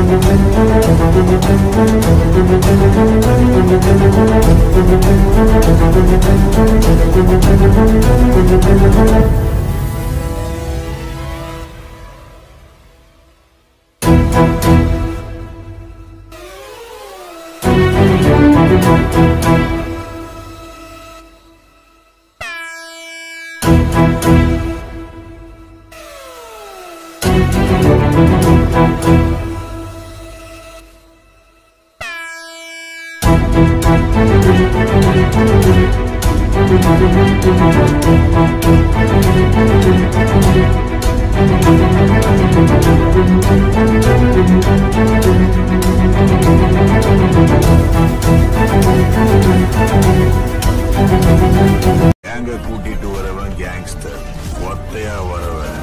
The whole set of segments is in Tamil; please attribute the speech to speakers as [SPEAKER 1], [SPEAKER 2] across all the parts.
[SPEAKER 1] கேங்க கூட்டிட்டு வரவன் கேங்ஸ்டர் ஒத்தையா வரவன்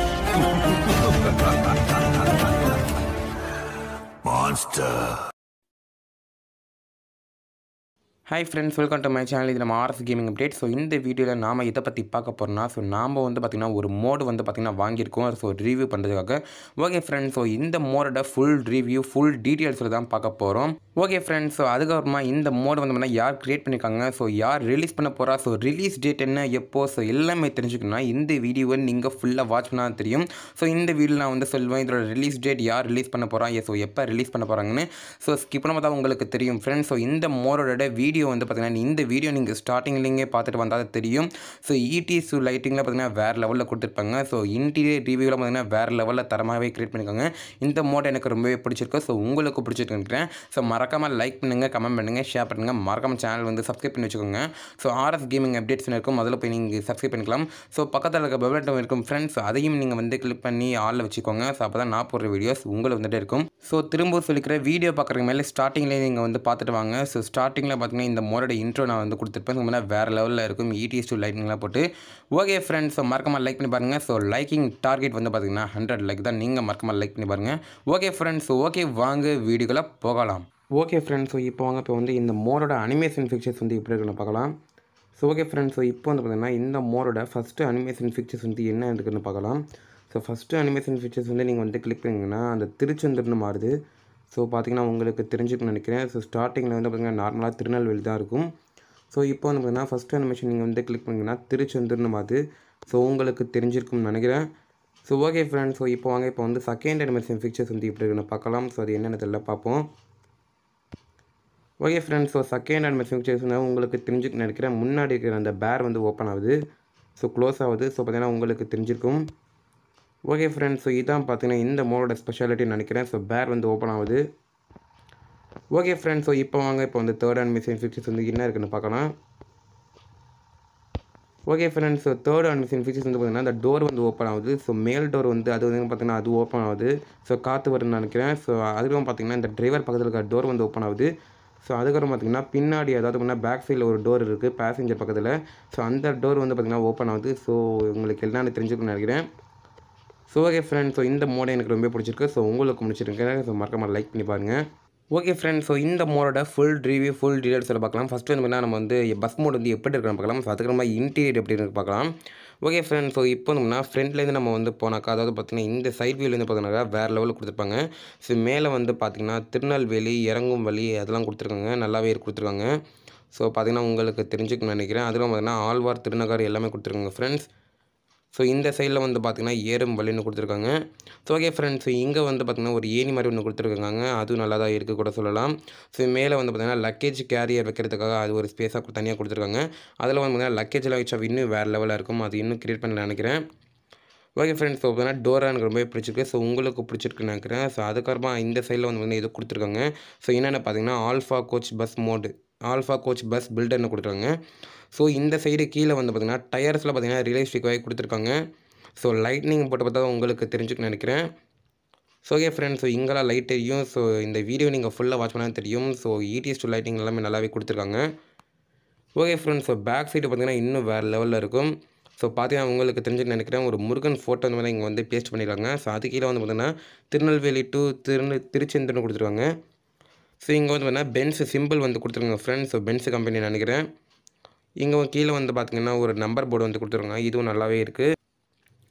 [SPEAKER 1] monster
[SPEAKER 2] hi friends welcome to my channel இது நம்ம ஆர்எஸ் கேமிங் அப்டேட் ஸோ இந்த வீடியோவில் நாம் இதை பற்றி பார்க்க போகிறோம்னா ஸோ நாம் வந்து பார்த்திங்கன்னா ஒரு மோடு வந்து பார்த்திங்கன்னா வாங்கியிருக்கோம் ஸோ ரிவ்யூ பண்ணுறதுக்காக ஓகே ஃப்ரெண்ட்ஸ் ஸோ இந்த மோடோட ஃபுல் ரிவ்யூ ஃபுல் டீட்டெயில்ஸில் தான் பார்க்க போகிறோம் ஓகே ஃப்ரெண்ட்ஸ் ஸோ அதுக்கப்புறமா இந்த மோடு வந்து பார்த்தீங்கன்னா யார் க்ரியேட் பண்ணியிருக்காங்க ஸோ யார் ரிலீஸ் பண்ண போகிறா ஸோ ரிலீஸ் டேட் என்ன எப்போ ஸோ எல்லாமே தெரிஞ்சுக்கணும்னா இந்த வீடியோவை நீங்கள் ஃபுல்லாக வாட்ச் பண்ணால் தெரியும் ஸோ இந்த வீடியோ நான் வந்து சொல்வேன் இதோட ரிலீஸ் டேட் யார் ரிலீஸ் பண்ண போகிறா ஸோ எப்போ ரிலீஸ் பண்ண போகிறாங்கன்னு ஸோ ஸ்கிப் பண்ண தான் உங்களுக்கு தெரியும் ஃப்ரெண்ட்ஸ் ஸோ இந்த மோடோட வீடியோ வந்து பார்த்தீங்கன்னா இந்த வீடியோ நீங்கள் ஸ்டார்டிங்லேயே பார்த்துட்டு வந்தால் தெரியும் ஸோ இடிஸ் லைட்டிங்கில் பார்த்தீங்கன்னா வேறு லெவலில் கொடுத்துருப்பாங்க ஸோ இன்டீரியர் ரிவ்யூவில் பார்த்தீங்கன்னா வேறு லெவலில் தரமாகவே கிரியேட் பண்ணியிருக்காங்க இந்த மோட் எனக்கு ரொம்பவே பிடிச்சிருக்கு ஸோ உங்களுக்கு பிடிச்சிருக்குன்றேன் ஸோ மறக்காமல் லைக் பண்ணுங்கள் கமெண்ட் பண்ணுங்கள் ஷேர் பண்ணுங்கள் மறக்காமல் சேனல் வந்து சப்ஸ்கிரைப் பண்ணி வச்சுக்கோங்க ஸோ ஆர்எஸ் கேமிங் அப்டேட்ஸ் இருக்கும் அதில் போய் நீங்கள் சப்ஸ்கிரைப் பண்ணிக்கலாம் ஸோ பக்கத்தில் இருக்க பெல் இருக்கும் ஃப்ரெண்ட்ஸ் அதையும் நீங்கள் வந்து கிளிக் பண்ணி ஆளில் வச்சுக்கோங்க ஸோ அப்போ தான் நான் போடுற வீடியோஸ் உங்களுக்கு வந்துட்டு இருக்கும் ஸோ திரும்ப சொல்லிக்கிற வீடியோ பார்க்குறதுக்கு மேலே ஸ்டார்டிங்லேயே நீங்கள் வந்து பார்த்துட்டு வாங்க ஸோ ஸ்டார்டிங்கில் பார்த்தீங்கன்னா இந்த மோடோட இன்ட்ரோ நான் வந்து கொடுத்துருப்பேன் ஸோ முன்னாடி வேறு லெவலில் இருக்கும் இடிஎஸ் டூ லைட்டிங்லாம் போட்டு ஓகே ஃப்ரெண்ட்ஸ் ஸோ மறக்காமல் லைக் பண்ணி பாருங்கள் ஸோ லைக்கிங் டார்கெட் வந்து பார்த்தீங்கன்னா ஹண்ட்ரட் லைக் தான் நீங்கள் மறக்காமல் லைக் பண்ணி பாருங்கள் ஓகே ஃப்ரெண்ட்ஸ் ஓகே வாங்க வீடியோக்குள்ளே போகலாம் ஓகே ஃப்ரெண்ட்ஸ் ஸோ இப்போ வாங்க இப்போ வந்து இந்த மோடோட அனிமேஷன் பிக்சர்ஸ் வந்து எப்படி இருக்குன்னு பார்க்கலாம் ஸோ ஓகே ஃப்ரெண்ட்ஸ் ஸோ இப்போ வந்து பார்த்தீங்கன்னா இந்த மோடோட ஃபஸ்ட்டு அனிமேஷன் பிக்சர்ஸ் வந்து என்ன இருக்குன்னு பார்க்கலாம் ஸோ ஃபஸ்ட்டு அனிமேஷன் ஃபீச்சர்ஸ் வந்து நீங்கள் வந்து கிளிக் பண்ணிங்கன்னா அந்த திருச்செந்தூர்னு மாறுது ஸோ பார்த்தீங்கன்னா உங்களுக்கு தெரிஞ்சுக்கணும்னு நினைக்கிறேன் ஸோ ஸ்டார்டிங்கில் வந்து பார்த்தீங்கன்னா நார்மலாக திருநெல்வேலி தான் இருக்கும் ஸோ இப்போ வந்து பார்த்தீங்கன்னா ஃபஸ்ட் அனிமேஷன் நீங்கள் வந்து கிளிக் பண்ணிங்கன்னா திருச்செந்தூர்னு மாறுது ஸோ உங்களுக்கு தெரிஞ்சிருக்கும்னு நினைக்கிறேன் ஸோ ஓகே ஃப்ரெண்ட்ஸ் ஸோ இப்போ வாங்க இப்போ வந்து செகண்ட் அனிமேஷன் ஃபீச்சர்ஸ் வந்து இப்படி இருக்குன்னு பார்க்கலாம் ஸோ அது என்னென்ன தெரியல பார்ப்போம் okay friends so second and message வந்து உங்களுக்கு தெரிஞ்சுக்க நினைக்கிறேன் முன்னாடி இருக்கிற அந்த பேர் வந்து ஓப்பன் ஆகுது ஸோ க்ளோஸ் ஆகுது ஸோ பார்த்தீங்கன்னா உங்களுக்கு தெரிஞ்சிருக்கும் ஓகே ஃப்ரெண்ட்ஸ் ஸோ இதான் பார்த்தீங்கன்னா இந்த மோடோட ஸ்பெஷாலிட்டின்னு நினைக்கிறேன் ஸோ பேர் வந்து ஓப்பன் ஆகுது ஓகே ஃப்ரெண்ட்ஸ் ஸோ இப்போ வாங்க இப்போ வந்து தேர்ட் அண்ட் மிஷின் ஃபீச்சர்ஸ் வந்து என்ன இருக்குன்னு பார்க்கலாம் okay friends so third and machine features வந்து பார்த்தீங்கன்னா அந்த டோர் வந்து ஓப்பன் ஆகுது ஸோ மேல் டோர் வந்து அது வந்து பார்த்தீங்கன்னா அது ஓப்பன் ஆகுது ஸோ காற்று வரும்னு நினைக்கிறேன் ஸோ அதுக்கப்புறம் பார்த்தீங்கன்னா இந்த டிரைவர் பக்கத்தில் இருக்க டோர் வந்து ஓப்பன் ஆகுது ஸோ அதுக்கப்புறம் பார்த்தீங்கன்னா பின்னாடி அதாவது பார்த்தீங்கன்னா பேக் சைடில் ஒரு டோர் இருக்குது பேசஞ்சர் பக்கத்தில் ஸோ அந்த டோர் வந்து பார்த்தீங்கன்னா ஓப்பன் ஆகுது ஸோ உங்களுக்கு என்னென்னு தெரிஞ்சுக்கணும்னு நினைக்கிறேன் ஸோ ஓகே ஃப்ரெண்ட்ஸ் ஸோ இந்த மோடை எனக்கு ரொம்ப பிடிச்சிருக்கு ஸோ உங்களுக்கு முடிச்சிருக்கேன் ஸோ மறக்காமல் லைக் பண்ணி பாருங்கள் ஓகே ஃப்ரெண்ட்ஸ் ஸோ இந்த மோடோட ஃபுல் ரிவ்யூ ஃபுல் டீடைல்ஸில் பார்க்கலாம் ஃபஸ்ட்டு வந்து பார்த்தீங்கன்னா நம்ம வந்து பஸ் மோட் வந்து எப்படி இருக்குன்னு பார்க்கலாம் ஸோ அதுக்கப்புறமா இன்டீரியர் எப்படி இருக்கு பார்க்கலாம் ஓகே ஃப்ரெண்ட்ஸ் ஸோ இப்போ வந்து ஃப்ரண்ட்லேருந்து நம்ம வந்து போனாக்கா அதாவது பார்த்தீங்கன்னா இந்த சைட் வியூலேருந்து பார்த்தீங்கன்னா வேறு லெவலில் கொடுத்துருப்பாங்க ஸோ மேலே வந்து பார்த்தீங்கன்னா திருநெல்வேலி இறங்கும் வழி அதெல்லாம் கொடுத்துருக்காங்க நல்லாவே கொடுத்துருக்காங்க ஸோ பார்த்தீங்கன்னா உங்களுக்கு தெரிஞ்சுக்கணும்னு நினைக்கிறேன் அதுவும் பார்த்தீங்கன்னா ஆழ்வார் திருநகர் எல்லாமே கொடுத்துருக்காங்க ஃப்ரெண்ட்ஸ் ஸோ இந்த சைடில் வந்து பார்த்திங்கன்னா ஏறும் வழின்னு கொடுத்துருக்காங்க ஸோ ஓகே ஃப்ரெண்ட்ஸ் இங்கே வந்து பார்த்திங்கன்னா ஒரு ஏணி மாதிரி ஒன்று கொடுத்துருக்காங்க அதுவும் நல்லா தான் இருக்குது கூட சொல்லலாம் ஸோ மேலே வந்து பார்த்திங்கன்னா லக்கேஜ் கேரியர் வைக்கிறதுக்காக அது ஒரு ஸ்பேஸாக தனியாக கொடுத்துருக்காங்க அதில் வந்து பார்த்திங்கன்னா லக்கேஜெலாம் வச்சா இன்னும் வேறு லெவலில் இருக்கும் அது இன்னும் க்ரியேட் பண்ண நினைக்கிறேன் ஓகே ஃப்ரெண்ட்ஸ் ஸோ பார்த்தீங்கன்னா டோரா எனக்கு ரொம்பவே பிடிச்சிருக்கு ஸோ உங்களுக்கு பிடிச்சிருக்குன்னு நினைக்கிறேன் ஸோ அதுக்கப்புறமா இந்த சைடில் வந்து வந்து இது கொடுத்துருக்காங்க ஸோ என்னென்ன பார்த்தீங்கன்னா alpha coach bus mod alpha coach bus பில்டர்னு கொடுத்துருக்காங்க ஸோ இந்த சைடு கீழே வந்து பார்த்திங்கன்னா டயர்ஸில் பார்த்தீங்கன்னா ரியலிஸ்டிக்காகவே கொடுத்துருக்காங்க ஸோ லைட்னிங் போட்டு பார்த்தா உங்களுக்கு தெரிஞ்சுக்கணும்னு நினைக்கிறேன் ஸோ ஓகே ஃப்ரெண்ட்ஸ் ஸோ இங்கெல்லாம் லைட் தெரியும் ஸோ இந்த வீடியோ நீங்கள் ஃபுல்லாக வாட்ச் பண்ணால் தெரியும் ஸோ இடிஎஸ் டூ லைட்டிங் எல்லாமே நல்லாவே கொடுத்துருக்காங்க okay friends so back side பார்த்தீங்கன்னா இன்னும் வேறு லெவலில் இருக்கும் ஸோ பார்த்தீங்கன்னா உங்களுக்கு தெரிஞ்சுன்னு நினைக்கிறேன் ஒரு முருகன் ஃபோட்டோ அந்த மாதிரி இங்கே வந்து பேஸ்ட் பண்ணியிருக்காங்க ஸோ அது கீழே வந்து பார்த்தீங்கன்னா திருநெல்வேலி டு திரு திருச்செந்தூர்னு கொடுத்துருக்காங்க ஸோ இங்கே வந்து பார்த்தீங்கன்னா பென்ஸ் சிம்பிள் வந்து கொடுத்துருக்காங்க ஃப்ரெண்ட்ஸ் ஸோ பென்ஸ் கம்பெனி நினைக்கிறேன் இங்கே கீழே வந்து பார்த்தீங்கன்னா ஒரு நம்பர் போர்டு வந்து கொடுத்துருக்காங்க இதுவும் நல்லாவே இருக்குது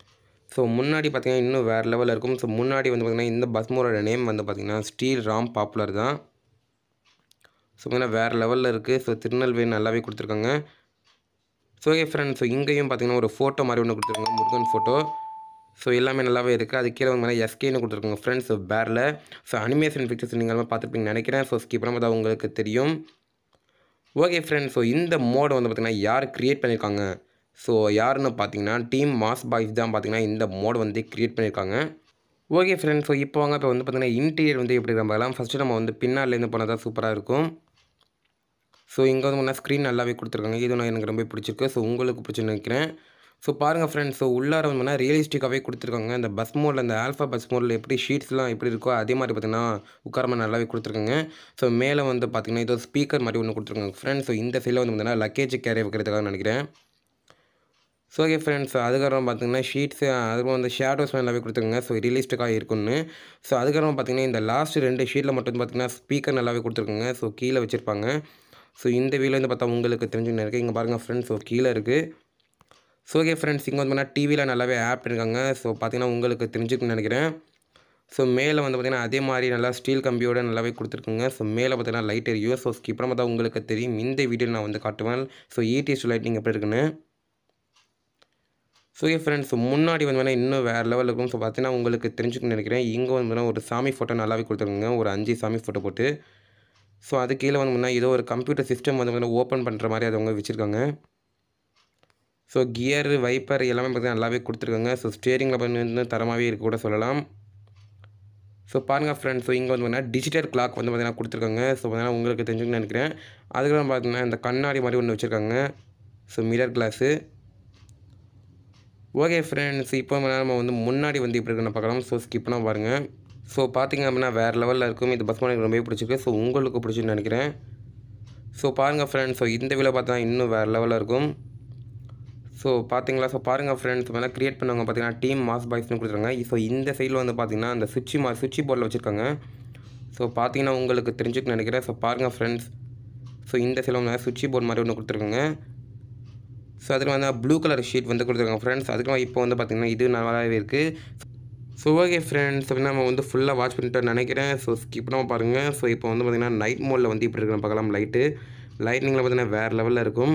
[SPEAKER 2] ஸோ முன்னாடி பார்த்தீங்கன்னா இன்னும் வேறு லெவலில் இருக்கும் ஸோ முன்னாடி வந்து பார்த்திங்கன்னா இந்த பஸ் மோரோட நேம் வந்து பார்த்திங்கன்னா ஸ்டீல் ராம் பாப்புலர் தான் ஸோ பார்த்தீங்கன்னா வேறு லெவலில் இருக்குது ஸோ திருநெல்வேலி நல்லாவே கொடுத்துருக்காங்க ஸோ ஓகே ஃப்ரெண்ட்ஸ் ஸோ இங்கேயும் பார்த்தீங்கன்னா ஒரு ஃபோட்டோ மாதிரி ஒன்று கொடுத்துருக்காங்க முருகன் ஃபோட்டோ ஸோ எல்லாமே நல்லாவே இருக்குது அது கீழே வந்து எஸ்கேன்னு கொடுத்துருக்காங்க ஃப்ரெண்ட்ஸ் ஸோ பேரில் ஸோ அனிமேஷன் பிக்சர்ஸ் நீங்கள் பார்த்துருப்பீங்கன்னு நினைக்கிறேன் ஸோ ஸ்கிப் பண்ணாமல் தான் உங்களுக்கு தெரியும் ஓகே ஃப்ரெண்ட்ஸ் ஸோ இந்த மோடை வந்து பார்த்திங்கன்னா யார் க்ரியேட் பண்ணியிருக்காங்க ஸோ யாருன்னு பார்த்தீங்கன்னா டீம் மாஸ் பாய்ஸ் தான் பார்த்தீங்கன்னா இந்த மோட் வந்து க்ரியேட் பண்ணியிருக்காங்க ஓகே ஃப்ரெண்ட்ஸ் ஸோ இப்போ வாங்க இப்போ வந்து பார்த்திங்கன்னா இன்டீரியர் வந்து எப்படி நம்ம பார்க்கலாம் ஃபஸ்ட்டு நம்ம வந்து பின்னாலேருந்து போனால் தான் சூப்பராக இருக்கும் ஸோ இங்கே வந்து முன்னா ஸ்க்ரீன் நல்லாவே கொடுத்துருக்காங்க இது நான் எனக்கு ரொம்ப பிடிச்சிருக்கு ஸோ உங்களுக்கு பிடிச்சுன்னு நினைக்கிறேன் ஸோ பாருங்கள் ஃப்ரெண்ட்ஸ் ஸோ உள்ளார வந்து ரியலிஸ்டிக்காகவே கொடுத்துருக்காங்க இந்த பஸ் மோடில் இந்த ஆல்ஃபா பஸ் மோடில் எப்படி ஷீட்ஸ்லாம் எப்படி இருக்கோ அதே மாதிரி பார்த்தீங்கன்னா உட்காரமா நல்லாவே கொடுத்துருக்காங்க ஸோ மேலே வந்து பார்த்தீங்கன்னா இது ஸ்பீக்கர் மாதிரி ஒன்று கொடுத்துருக்காங்க ஃப்ரெண்ட்ஸ் ஸோ இந்த சைடில் வந்து பார்த்தீங்கன்னா லக்கேஜ் கேரி வைக்கிறதுக்காக நினைக்கிறேன் ஸோ ஓகே ஃப்ரெண்ட்ஸ் அதுக்கப்புறம் பார்த்தீங்கன்னா ஷீட்ஸு அதுக்கப்புறம் வந்து ஷேடோஸ் நல்லாவே கொடுத்துருக்காங்க ஸோ ரியலிஸ்டிக்காக இருக்குன்னு ஸோ அதுக்கப்புறம் பார்த்தீங்கன்னா இந்த லாஸ்ட் ரெண்டு ஷீட்டில் மட்டும் பார்த்தீங்கன்னா ஸ்பீக்கர் நல்லாவே கொடுத்துருக்காங்க ஸோ கீழே வச்சுருப்பாங்க ஸோ இந்த வீல வந்து பார்த்தா உங்களுக்கு தெரிஞ்சுன்னு இருக்குது இங்கே பாருங்கள் ஃப்ரெண்ட்ஸ் ஸோ கீழே இருக்குது ஸோ ஓகே ஃப்ரெண்ட்ஸ் இங்கே வந்து பார்த்தீங்கன்னா டிவியில் நல்லாவே ஆப் இருக்காங்க ஸோ பார்த்தீங்கன்னா உங்களுக்கு தெரிஞ்சுக்கணும்னு நினைக்கிறேன் ஸோ மேலே வந்து பார்த்திங்கன்னா அதே மாதிரி நல்லா ஸ்டீல் கம்பியோட நல்லாவே கொடுத்துருக்குங்க ஸோ மேலே பார்த்தீங்கன்னா லைட் எரியும் ஸோ ஸ்கிப் பண்ண பார்த்தா உங்களுக்கு தெரியும் இந்த வீடியோ நான் வந்து காட்டுவேன் ஸோ இடிஎஸ் லைட்டிங் எப்படி இருக்குன்னு ஸோ ஓகே ஃப்ரெண்ட்ஸ் முன்னாடி வந்து வேணால் இன்னும் வேறு லெவலில் இருக்கும் ஸோ பார்த்தீங்கன்னா உங்களுக்கு தெரிஞ்சுக்கணும்னு நினைக்கிறேன் இங்கே வந்து பார்த்தீங்கன்னா ஒரு சாமி ஃபோட்டோ நல்லாவே கொடுத்துருக்குங்க ஒரு அஞ்சு சாமி ஃபோட்டோ போட்டு ஸோ அது கீழே வந்து முன்னா ஏதோ ஒரு கம்ப்யூட்டர் சிஸ்டம் வந்து பார்த்தீங்கன்னா ஓப்பன் பண்ணுற மாதிரி அதை அவங்க வச்சுருக்காங்க ஸோ கியர் வைப்பர் எல்லாமே பார்த்தீங்கன்னா நல்லாவே கொடுத்துருக்காங்க ஸோ ஸ்டேரிங்கில் வந்து தரமாகவே இருக்க கூட சொல்லலாம் ஸோ பாருங்கள் ஃப்ரெண்ட்ஸ் ஸோ இங்கே வந்து பார்த்தீங்கன்னா டிஜிட்டல் கிளாக் வந்து பார்த்தீங்கன்னா கொடுத்துருக்காங்க ஸோ பார்த்தீங்கன்னா உங்களுக்கு தெரிஞ்சுக்கணும்னு நினைக்கிறேன் அதுக்கப்புறம் பார்த்தீங்கன்னா இந்த கண்ணாடி மாதிரி ஒன்று வச்சுருக்காங்க so mirror glass okay friends இப்போ நம்ம வந்து முன்னாடி வந்து இப்படி இருக்குன்னு பார்க்கலாம் ஸோ ஸ்கிப் பண்ணால் பாருங்கள் ஸோ பார்த்தீங்க அப்படின்னா வேறு லெவலில் இருக்கும் இந்த பஸ் எனக்கு ரொம்பவே பிடிச்சிருக்கு ஸோ உங்களுக்கு பிடிச்சின்னு நினைக்கிறேன் ஸோ பாருங்கள் ஃப்ரெண்ட்ஸ் ஸோ இந்த வீடியோ பார்த்தா இன்னும் வேறு லெவலில் இருக்கும் ஸோ பார்த்தீங்களா ஸோ பாருங்கள் ஃப்ரெண்ட்ஸ் வேணால் க்ரியேட் பண்ணவங்க பார்த்தீங்கன்னா டீம் மாஸ் பாய்ஸ்னு கொடுத்துருக்காங்க ஸோ இந்த சைடில் வந்து பார்த்தீங்கன்னா அந்த சுவிட்ச் மா சுவிட்ச் போர்டில் வச்சுருக்காங்க ஸோ பார்த்தீங்கன்னா உங்களுக்கு தெரிஞ்சுக்கணும்னு நினைக்கிறேன் ஸோ பாருங்கள் ஃப்ரெண்ட்ஸ் ஸோ இந்த சைடில் வந்து சுவிட்ச் போர்டு மாதிரி ஒன்று கொடுத்துருக்காங்க ஸோ அதில் வந்து ப்ளூ கலர் ஷீட் வந்து கொடுத்துருக்காங்க ஃப்ரெண்ட்ஸ் அதுக்கு இப்போ வந்து பார்த்திங்கன்னா இது நல்லாவே இருக்குது ஸோ ஓகே ஃப்ரெண்ட்ஸ் அப்படின்னா நம்ம வந்து ஃபுல்லாக வாட்ச் பண்ணிட்டு நினைக்கிறேன் ஸோ ஸ்கிப் பண்ணாமல் பாருங்கள் ஸோ இப்போ வந்து பார்த்திங்கன்னா நைட் மோடில் வந்து இப்படி இருக்கிற பார்க்கலாம் லைட்டு லைட்னிங்கில் பார்த்தீங்கன்னா வேறு லெவலில் இருக்கும்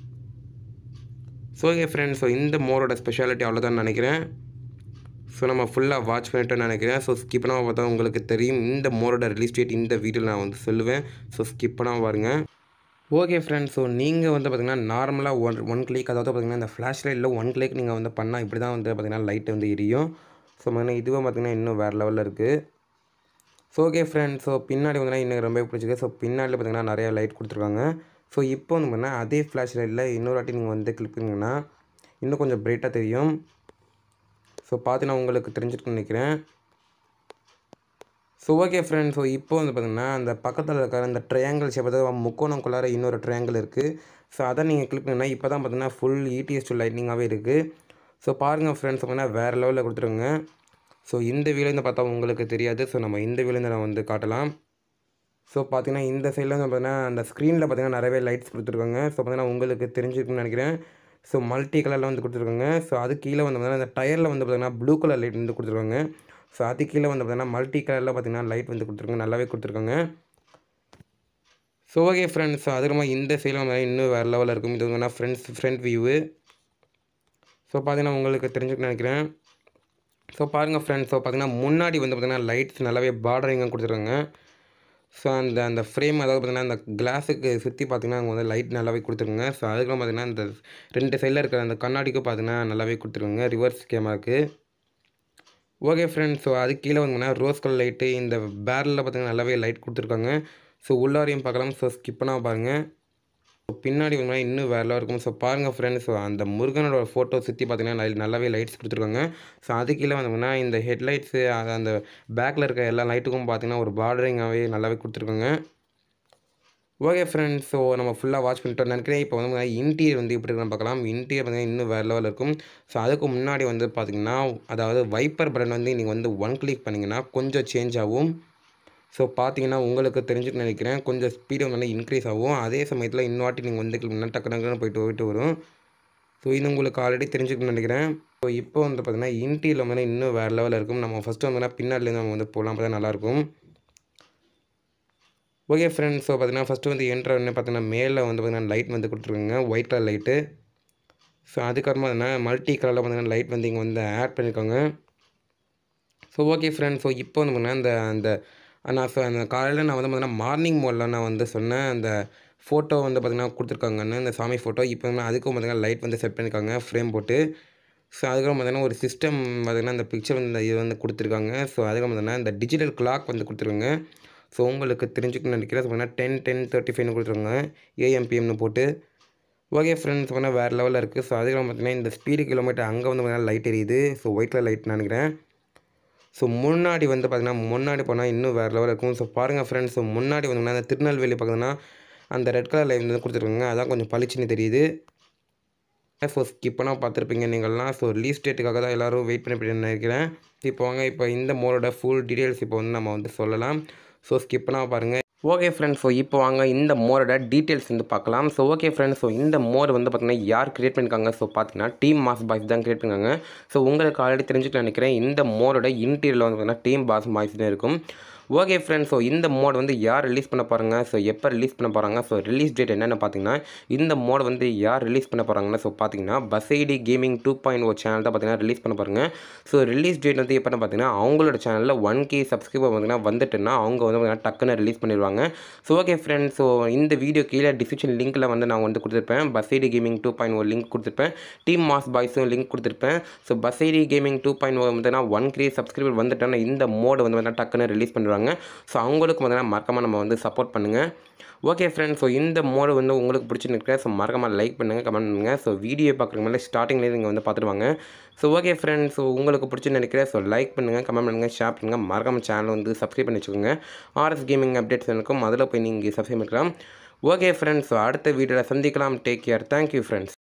[SPEAKER 2] ஸோ ஓகே ஃப்ரெண்ட்ஸ் ஸோ இந்த மோரோட ஸ்பெஷாலிட்டி அவ்வளோதான் நினைக்கிறேன் ஸோ நம்ம ஃபுல்லாக வாட்ச் பண்ணிட்டு நினைக்கிறேன் ஸோ ஸ்கிப் பண்ணாமல் பார்த்தா உங்களுக்கு தெரியும் இந்த மோரோட ரிலீஸ் டேட் இந்த வீடியோவில் நான் வந்து சொல்லுவேன் ஸோ ஸ்கிப் பண்ணாமல் பாருங்கள் ஓகே ஃப்ரெண்ட்ஸ் ஸோ நீங்கள் வந்து பார்த்திங்கன்னா நார்மலாக ஒன் ஒன் கிளிக் அதாவது பார்த்திங்கன்னா இந்த ஃப்ளாஷ் லைட்டில் ஒன் கிளிக் நீங்கள் வந்து பண்ணால் இப்படி தான் வந்து பார்த்திங்கன்னா லைட் வந்து எரியும் ஸோ பார்த்திங்கன்னா இதுவும் பார்த்திங்கன்னா இன்னும் வேறு லெவலில் இருக்குது ஸோ ஓகே ஃப்ரெண்ட்ஸ் ஸோ பின்னாடி வந்து எனக்கு ரொம்ப பிடிச்சிருக்கு ஸோ பின்னாடி பார்த்திங்கன்னா நிறையா லைட் கொடுத்துருக்காங்க ஸோ இப்போ வந்து பார்த்தீங்கன்னா அதே ஃப்ளாஷ் லைட்டில் இன்னொரு வாட்டி நீங்கள் வந்து கிளிக் பண்ணிங்கன்னா இன்னும் கொஞ்சம் பிரைட்டாக தெரியும் ஸோ பார்த்து நான் உங்களுக்கு தெரிஞ்சிருக்குன்னு நினைக்கிறேன் ஸோ ஓகே ஃப்ரெண்ட்ஸ் ஸோ இப்போ வந்து பார்த்திங்கன்னா அந்த பக்கத்தில் இருக்கிற அந்த ட்ரையாங்கிள் ஷேப் அதாவது முக்கோணங்குள்ளார இன்னொரு ட்ரையாங்கிள் இருக்குது ஸோ அதை நீங்கள் கிளிக் பண்ணிங்கன்னா இப்போ தான் பார்த்தீங்கன்னா ஃபுல் இடிஎஸ் டு லைட்னிங்காகவே இருக்குது ஸோ பாருங்கள் ஃப்ரெண்ட்ஸ் பார்த்தீங்கன்னா வேறு லெவலில் கொடுத்துருங்க ஸோ இந்த வீலேருந்து பார்த்தா உங்களுக்கு தெரியாது ஸோ நம்ம இந்த வீலேருந்து நான் வந்து காட்டலாம் ஸோ பார்த்தீங்கன்னா இந்த சைடில் வந்து பார்த்தீங்கன்னா அந்த ஸ்க்ரீனில் பார்த்தீங்கன்னா நிறையவே லைட்ஸ் கொடுத்துருக்காங்க ஸோ பார்த்தீங்கன்னா உங்களுக்கு தெரிஞ்சிருக்குன்னு நினைக்கிறேன் ஸோ மல்டி கலரில் வந்து கொடுத்துருக்காங்க ஸோ அது கீழே வந்து பார்த்தீங்கன்னா அந்த டயரில் வந்து பார்த்தீங்கன்னா ப்ளூ கலர் லைட் வந்து கொடுத்துருக்காங்க ஸோ அது கீழே வந்து பார்த்தீங்கன்னா மல்டி கலரில் பார்த்தீங்கன்னா லைட் வந்து கொடுத்துருக்காங்க நல்லாவே கொடுத்துருக்காங்க ஸோ ஓகே ஃப்ரெண்ட்ஸ் அதுக்கப்புறமா இந்த சைடில் வந்து இன்னும் வேறு லெவலில் இருக்கும் இது வந்து ஃப்ரெண்ட்ஸ் ஃப்ரண்ட் வியூவு ஸோ பார்த்தீங்கன்னா உங்களுக்கு தெரிஞ்சுக்கணும்னு நினைக்கிறேன் ஸோ பாருங்கள் ஃப்ரெண்ட்ஸ் ஸோ பார்த்தீங்கன்னா முன்னாடி வந்து பார்த்தீங்கன்னா லைட்ஸ் நல்லாவே பார்டரிங்காக கொடுத்துருக்காங்க ஸோ அந்த அந்த ஃப்ரேம் அதாவது பார்த்தீங்கன்னா அந்த கிளாஸுக்கு சுற்றி பார்த்தீங்கன்னா அங்கே வந்து லைட் நல்லாவே கொடுத்துருங்க ஸோ அதுக்கப்புறம் பார்த்தீங்கன்னா இந்த ரெண்டு சைடில் இருக்கிற அந்த கண்ணாடிக்கும் பார்த்தீங்கன்னா நல்லாவே கொடுத்துருங்க ரிவர்ஸ் கேமராக்கு ஓகே ஃப்ரெண்ட்ஸ் ஸோ அது கீழே வந்தீங்கன்னா ரோஸ் கலர் லைட்டு இந்த பேரலில் பார்த்தீங்கன்னா நல்லாவே லைட் கொடுத்துருக்காங்க ஸோ உள்ளாரையும் பார்க்கலாம் ஸோ ஸ்கிப் பண்ணால் பாருங்கள் பின்னாடி வந்து இன்னும் வேறு இருக்கும் ஸோ பாருங்கள் ஃப்ரெண்ட்ஸ் ஸோ அந்த முருகனோட ஃபோட்டோ சுற்றி பார்த்தீங்கன்னா நல்ல- நல்லாவே லைட்ஸ் கொடுத்துருக்காங்க ஸோ அது கீழே வந்தோம்னா இந்த ஹெட்லைட்ஸு அந்த பேக்கில் இருக்க எல்லா லைட்டுக்கும் பார்த்தீங்கன்னா ஒரு பார்டரிங்காகவே நல்லாவே கொடுத்துருக்காங்க ஓகே ஃப்ரெண்ட்ஸ் ஸோ நம்ம ஃபுல்லாக வாட்ச் பண்ணிட்டோம் நினைக்கிறேன் இப்போ வந்து இன்டீரியர் வந்து எப்படி இருக்குன்னு பார்க்கலாம் இன்டீரியர் வந்து இன்னும் வேறு லெவலில் இருக்கும் ஸோ அதுக்கு முன்னாடி வந்து பார்த்தீங்கன்னா அதாவது வைப்பர் பட்டன் வந்து நீங்கள் வந்து ஒன் கிளிக் பண்ணிங்கன்னா கொஞ்சம் சேஞ்ச் ஆகும் ஸோ பார்த்தீங்கன்னா உங்களுக்கு தெரிஞ்சுட்டு நினைக்கிறேன் கொஞ்சம் ஸ்பீடு வந்து இன்க்ரீஸ் ஆகும் அதே சமயத்தில் இன்னொரு வாட்டி நீங்கள் வந்து கிளிக் பண்ணால் டக்கு டக்குன்னு போயிட்டு போயிட்டு வரும் ஸோ இது உங்களுக்கு ஆல்ரெடி தெரிஞ்சுக்கணும்னு நினைக்கிறேன் ஸோ இப்போ வந்து பார்த்தீங்கன்னா இன்டீரியில் வந்து இன்னும் வேறு லெவலில் இருக்கும் நம்ம ஃபஸ்ட்டு வந்து பின்னாடிலேருந்து நம்ம வந்து போகலாம் அப்போ தான் நல்லாயிருக்கும் ஓகே ஃப்ரெண்ட்ஸ் ஸோ பார்த்தீங்கன்னா ஃபஸ்ட்டு வந்து என்ட்ரு வந்து பார்த்தீங்கன்னா மேலே வந்து பார்த்தீங்கன்னா லைட் வந்து கொடுத்துருக்குங்க ஒயிட் கலர் லைட்டு ஸோ அதுக்கப்புறமா பார்த்தீங்கன்னா மல்டி கலரில் பார்த்தீங்கன்னா லைட் வந்து இங்கே வந்து ஆட் பண்ணியிருக்காங்க ஸோ ஓகே ஃப்ரெண்ட்ஸ் ஸோ இப்போ வந்து பார்த்தீங்கன்னா இந்த அந்த நான் சொ- அந்த காலையில் நான் வந்து பார்த்தீங்கன்னா மார்னிங் மோடில் நான் வந்து சொன்னேன் அந்த ஃபோட்டோ வந்து பார்த்தீங்கன்னா கொடுத்துருக்காங்கன்னு இந்த சாமி ஃபோட்டோ இப்போ வந்து அதுக்கும் பார்த்தீங்கன்னா லைட் வந்து செட் பண்ணியிருக்காங்க ஃப்ரேம் போட்டு ஸோ அதுக்கப்புறம் பார்த்தீங்கன்னா ஒரு சிஸ்டம் பார்த்தீங்கன்னா இந்த பிக்சர் வந்து இந்த இது வந்து கொடுத்துருக்காங்க ஸோ அதுக்கப்புறம் பார்த்தீங்கன்னா இந்த டிஜிட்டல் கிளாக் வந்து கொடுத்துருக்காங்க ஸோ உங்களுக்கு தெரிஞ்சுக்கணும்னு நினைக்கிறேன் ஸோ பார்த்தீங்கன்னா டென் டென் தேர்ட்டி ஃபைவ்னு கொடுத்துருக்காங்க ஏஎம்பிஎம்னு போட்டு ஓகே ஃப்ரெண்ட்ஸ் பார்த்தீங்கன்னா வேறு லெவலில் இருக்குது ஸோ அதுக்கப்புறம் பார்த்தீங்கன்னா இந்த ஸ்பீடு கிலோமீட்டர் அங்கே வந்து பார்த்தீங்கன்னா லைட் எரியுது ஸோ ஒயிட் கலர் லைட் நினைக்கிறேன் ஸோ முன்னாடி வந்து பார்த்தீங்கன்னா முன்னாடி போனால் இன்னும் வேறு லெவலில் இருக்கும் ஸோ பாருங்கள் ஃப்ரெண்ட்ஸ் ஸோ முன்னாடி வந்தீங்கன்னா அந்த திருநெல்வேலி பார்த்தீங்கன்னா அந்த ரெட் கலர் லைன் வந்து கொடுத்துருக்காங்க அதான் கொஞ்சம் பளிச்சுன்னு தெரியுது ஸோ ஸ்கிப் பண்ணால் பார்த்துருப்பீங்க நீங்கள்லாம் ஸோ ரிலீஸ் டேட்டுக்காக தான் எல்லோரும் வெயிட் பண்ணி நினைக்கிறேன் இப்போ வாங்க இப்போ இந்த மோடோட ஃபுல் டீட்டெயில்ஸ் இப்போ வந்து நம்ம வந்து சொல்லலாம் ஸோ ஸ்கிப் பண்ணால் பாருங்கள் ஓகே ஃப்ரெண்ட்ஸ் ஸோ இப்போ வாங்க இந்த மோரோட டீட்டெயில்ஸ் வந்து பார்க்கலாம் ஸோ ஓகே ஃப்ரெண்ட்ஸ் ஸோ இந்த மோர் வந்து பார்த்தீங்கன்னா யார் கிரியேட் பண்ணியிருக்காங்க ஸோ பார்த்தீங்கன்னா டீம் மாஸ் பாய்ஸ் தான் கிரியேட் பண்ணிருக்காங்க ஸோ உங்களுக்கு ஆல்ரெடி தெரிஞ்சுக்க நினைக்கிறேன் இந்த மோரோட இன்டீரியரில் வந்து பார்த்தீங்கன்னா டீம் பாஸ் பாய்ஸ் தான் இருக்கும் ஓகே ஃப்ரெண்ட்ஸ் ஸோ இந்த மோட் வந்து யார் ரிலீஸ் பண்ண போகிறாங்க ஸோ எப்போ ரிலீஸ் பண்ண போகிறாங்க ஸோ ரிலீஸ் டேட் என்னென்னு பார்த்தீங்கன்னா இந்த மோட் வந்து யார் ரிலீஸ் பண்ண போகிறாங்கன்னா ஸோ பார்த்தீங்கன்னா பசைடி gaming two point O channel தான் பார்த்தீங்கன்னா ரிலீஸ் பண்ண போகிறாங்க ஸோ ரிலீஸ் டேட் வந்து எப்போன்னு பார்த்தீங்கன்னா அவங்களோட சேனலில் ஒன் கே சப்ஸ்கிரைபர் பார்த்தீங்கன்னா வந்துட்டுன்னா அவங்க வந்து பார்த்தீங்கன்னா டக்குன்னு ரிலீஸ் பண்ணிடுவாங்க ஸோ ஓகே ஃப்ரெண்ட்ஸ் ஸோ இந்த வீடியோ கீழே டிஸ்கிரிப்ஷன் லிங்க்கில் வந்து நான் வந்து கொடுத்துருப்பேன் பசைடி gaming two point O link கொடுத்துருப்பேன் டீம் மாஸ் பாய்ஸும் லிங்க் கொடுத்துருப்பேன் ஸோ பசைடி கேமிங் டூ பாயிண்ட் ஓ வந்து ஒன் கே சப்ஸ்கிரைபர் வந்துட்டோன்னா இந்த மோடு வந்து பார்த்தீங்கன்னா டக்குன்னு ரிலீஸ் பண்ணிடுவாங்க ஸோ அவங்களுக்கு பார்த்தீங்கன்னா மறக்காமல் நம்ம வந்து சப்போர்ட் பண்ணுங்கள் ஓகே ஃப்ரெண்ட்ஸ் ஸோ இந்த மோடு வந்து உங்களுக்கு பிடிச்சிருக்கேன் ஸோ மறக்காமல் லைக் பண்ணுங்கள் கமெண்ட் பண்ணுங்கள் ஸோ வீடியோ பார்க்குறதுக்கு மேலே ஸ்டார்டிங்லேயே நீங்கள் வந்து பார்த்துருவாங்க ஸோ ஓகே ஃப்ரெண்ட்ஸ் ஸோ உங்களுக்கு பிடிச்சுன்னு நினைக்கிறேன் ஸோ லைக் பண்ணுங்கள் கமெண்ட் பண்ணுங்கள் ஷேர் பண்ணுங்கள் மறக்காமல் சேனல் வந்து சப்ஸ்கிரைப் பண்ணி வச்சுக்கோங்க ஆர்எஸ் கேமிங் அப்டேட்ஸ் இருக்கும் அதில் போய் நீங்கள் சப்ஸ்கிரைப் பண்ணிக்கலாம் ஓகே ஃப்ரெண்ட்ஸ் ஸோ அடுத்த வீடியோவில் சந்திக்கலாம் டேக் கேர் தேங்க்யூ ஃப்ரெண்ட்ஸ்